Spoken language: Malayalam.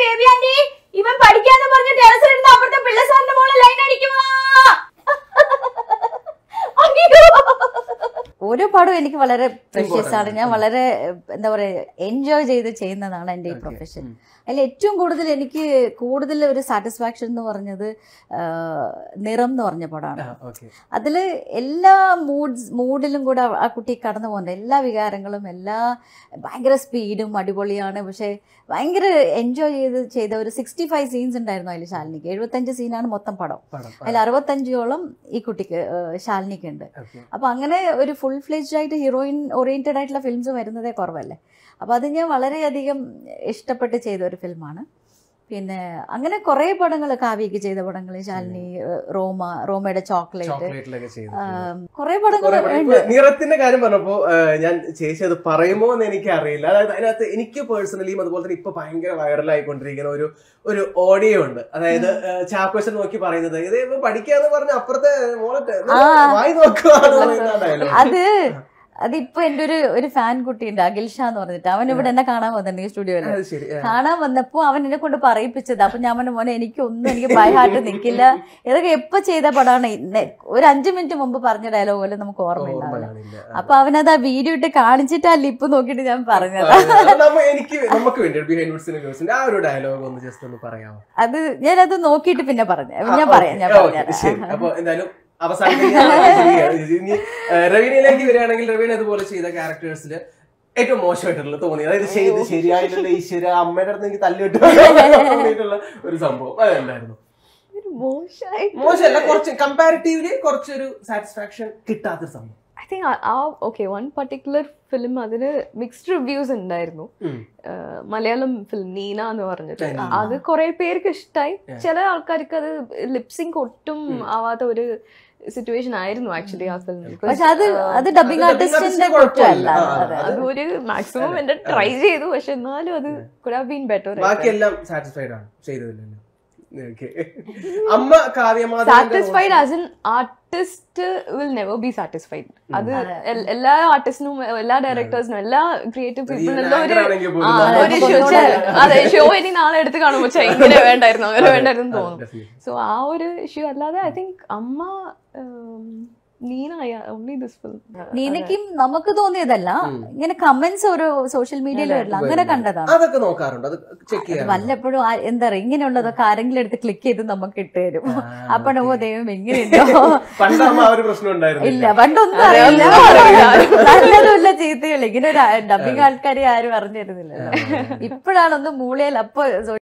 ബേബി ആന്റി ഇവൻ പഠിക്കാന്ന് പറഞ്ഞ് ടെറസിൽ ഇരുന്ന് അപ്പുറത്തെ പിള്ള സാറിന്റെ മോളെ ലൈൻ അടിക്കുവാ അയ്യോ. ഓരോ പടവും എനിക്ക് വളരെ പ്രഷ്യസ് ആണ് ഞാൻ വളരെ ഏഹ്, എന്താ പറയാ എൻജോയ് ചെയ്ത് ചെയ്യുന്നതാണ് എൻ്റെ ഈ പ്രൊഫഷൻ അതിൽ ഏറ്റവും കൂടുതൽ എനിക്ക് കൂടുതൽ ഒരു സാറ്റിസ്ഫാക്ഷൻ എന്ന് പറഞ്ഞത് ആഹ്, നിറം എന്ന് പറഞ്ഞ പടമാണ് ഓക്കെ അതിൽ എല്ലാ മൂഡ്സ് മൂഡിലും കൂടെ ആ കുട്ടി കടന്നു പോകുന്നുണ്ട് എല്ലാ വികാരങ്ങളും എല്ലാ ഭയങ്കര സ്പീഡും അടിപൊളിയാണ് പക്ഷേ ഭയങ്കര എൻജോയ് ചെയ്ത് ചെയ്ത ഒരു സിക്സ്റ്റി ഫൈവ് സീൻസ് ഉണ്ടായിരുന്നു അതിൽ ശാലിനിക്ക് എഴുപത്തഞ്ച് സീനാണ് മൊത്തം പടം പടം അതിൽ അറുപത്തഞ്ചോളം ഈ കുട്ടിക്ക് ഏഹ്, ശാലിനിക്ക് ഉണ്ട് ഓക്കെ അപ്പോൾ അങ്ങനെ ഒരു ഫുൾ ഫ്ലെജ്ഡ് ആയിട്ട് ഹീറോയിൻ ഓറിയന്റഡ് ആയിട്ടുള്ള ഫിലിംസ് വരുന്നതേ കുറവല്ലേ അപ്പോൾ അത് ഞാൻ വളരെയധികം ഇഷ്ടപ്പെട്ട് ചെയ്ത ഒരു ഫിലിമാണ് പിന്നെ അങ്ങനെ കുറേ പടങ്ങൾ കാവ്യക്ക് ചെയ്ത പടങ്ങൾ ശാലിനി ഏഹ്, റോമ റോമയുടെ ചോക്ലേറ്റ് ചോക്ലേറ്റിലൊക്കെ ചെയ്തു കുറേ പടങ്ങൾ കുറെ പടം. ഇപ്പൊ നിറത്തിന്റെ കാര്യം പറഞ്ഞപ്പോ ആ, ഞാൻ ചേച്ചി അത് പറയുമോ എന്ന് എനിക്ക് അറിയില്ല അതായത് അതിനകത്ത് എനിക്ക് പേഴ്സണലിയും അതുപോലെ തന്നെ ഇപ്പൊ ഭയങ്കര വൈറലായിക്കൊണ്ടിരിക്കുന്ന ഒരു ഒരു ഓഡിയോ ഉണ്ട് അതായത് ചാക്കോശൻ നോക്കി പറയുന്നത് ഇത് ഇപ്പൊ പഠിക്കാന്ന് പറഞ്ഞ അപ്പുറത്തെ മോളെ ആ. വായി നോക്കുവാന്ന് പറയുന്ന dialogue. അത് അതിപ്പോ എൻ്റെ ഒരു ഒരു ഫാൻ കുട്ടിയുണ്ട് അഖിൽ ഷാ എന്ന് പറഞ്ഞിട്ട് അവൻ ഇവിടെ എന്നെ കാണാൻ വന്നിട്ടുണ്ട് ഈ സ്റ്റുഡിയോയിൽ അത് ശരി ആ. കാണാൻ വന്നപ്പോ അവൻ എന്നെ കൊണ്ട് പറയിപ്പിച്ചത് അപ്പൊ ഞാൻ പറഞ്ഞു മോനെ എനിക്കൊന്നും എനിക്ക് ബൈ ഹാർട്ട് നിൽക്കില്ല ഇതൊക്കെ എപ്പോ ചെയ്ത പടമാണ് ഇന്ന് ഒരു അഞ്ചു മിനിറ്റ് മുമ്പ് പറഞ്ഞ ഡയലോഗ് പോലും നമുക്ക് ഓർമ്മയുണ്ടാവില്ല ഓർമ്മ കാണില്ല. അപ്പൊ അവനത് ആ വീഡിയോ ഇട്ട് കാണിച്ചിട്ട് ആ ലിപ്പ് നോക്കിയിട്ട് ഞാൻ പറഞ്ഞത് അത് നമ്മ എനിക്ക് നമുക്ക് വേണ്ടി ബിഹൈൻഡ് വുഡ്സിന്റെ വ്യൂസിന്റെ ആ ഒരു ഡയലോഗ് ഒന്ന് ജസ്റ്റ് ഒന്ന് പറയാമോ അത് ഞാനത് നോക്കിയിട്ട് പിന്നെ പറഞ്ഞു ഞാൻ പറയാം ഞാൻ ആ, okay, ശരി പറയാം അപ്പൊ എന്തായാലും അവസാനം ഇനി ആ, രവീനയിലേക്ക് വരികയാണെങ്കിൽ രവീന ഇതുപോലെ ചെയ്ത ക്യാരക്ടേഴ്സിൽ ഏറ്റവും മോശമായിട്ടുള്ള തോന്നി അതായത് ചെയ്ത് ശരിയായില്ല ഈശ്വര അമ്മയുടെ അടുത്ത് എനിക്ക് തല്ലിട്ട് തോന്നിയിട്ടുള്ള ഒരു സംഭവം അതെന്തായിരുന്നു മോശമായി മോശമല്ല കുറച്ച് കമ്പാരിറ്റീവ്ലി കുറച്ചൊരു സാറ്റിസ്ഫാക്ഷൻ കിട്ടാത്തൊരു സംഭവം ഐ തിങ്ക് ആ ഓക്കെ വൺ പർട്ടിക്കുലർ ഫിലിം അതിന് മിക്സ്ഡ് റിവ്യൂസ് ഉണ്ടായിരുന്നു ഉം. ആഹ് മലയാളം ഫിലിം നീന എന്ന് പറഞ്ഞിട്ട് നീന. അത് കുറെ പേർക്ക് ഇഷ്ടമായി Yeah. ചില ആൾക്കാർക്ക് അത് ലിപ്സിങ് ഒട്ടും ആവാത്ത ഒരു സിറ്റുവേഷൻ ആയിരുന്നു ആക്ച്വലി ആ ഫിലിമിൽ പക്ഷെ അത് അത് ഡബിങ് അത് dubbing ആർട്ടിസ്റ്റിന്റെ artistന്റെ കുറ്റമല്ല കുഴപ്പമില്ല. ആ, അതെ അത് ഒരു മാക്സിമം എന്റെ ട്രൈ ചെയ്തു പക്ഷെ എന്നാലും അത് കുഡ് ഹാവ് ബീൻ ബെറ്റർ ബാക്കിയെല്ലാം സാറ്റിസ്ഫൈഡ് ആണ് ചെയ്തതില്ലല്ലോ Okay. അമ്മ കാവ്യമാധവന്റെ satisfied as an artist will never be satisfied അത് എൽ- എല്ലാ ആർട്ടിസ്റ്റിനും എല്ലാ ഡയറക്ടേഴ്സിനും എല്ലാ ക്രിയേറ്റീവ് ഒരു പീപ്പിളിനും actor ഒരു ആണെങ്കിൽ ആ, പോലും ഒരു നമുക്ക് ഷോ ഒന്നുകൂടെ അതെ ഷോ ഇനി നാളെ എടുത്ത് കാണുമ്പോ ഛെ, ഇങ്ങനെ വേണ്ടായിരുന്നു അങ്ങനെ അതെ, വേണ്ടായിരുന്നു അതെ, തോന്നും definitely. സോ ആ ഒരു ഇഷ്യൂ അല്ലാതെ ഐ തിങ്ക് അമ്മ ഉം, നീന ഓൺലി ദിസ് ഫിലിം നീനയ്ക്കും നമുക്ക് തോന്നിയതല്ല ഇങ്ങനെ കമന്റ്സ് ഓരോ സോഷ്യൽ മീഡിയയിൽ വരില്ല അങ്ങനെ കണ്ടതാണ് അതൊക്കെ നോക്കാറുണ്ട് അത് ചെക്ക് ചെയ്യാറുണ്ട് വല്ലപ്പോഴും ആ- എന്താ പറയാ ഇങ്ങനെയുള്ളതൊക്കെ ആരെങ്കിലും എടുത്ത് ക്ലിക്ക് ചെയ്ത് നമുക്ക് ഇട്ട് തരും അപ്പൊ ഓ ദൈവം എങ്ങനെയുണ്ടോ പണ്ട് അമ്മ ആ ഒരു പ്രശ്നം ഉണ്ടായിരുന്നില്ല ഇല്ല പണ്ടൊന്നും അറിയില്ല നല്ലതുമില്ല ചീത്തയില്ല ഇങ്ങനെ ഒരു ഡബിങ് ആൾക്കാരെ ആരും അറിഞ്ഞിരുന്നില്ല ഇപ്പോഴാണ് ഒന്ന് മൂളയിൽ അപ്പൊ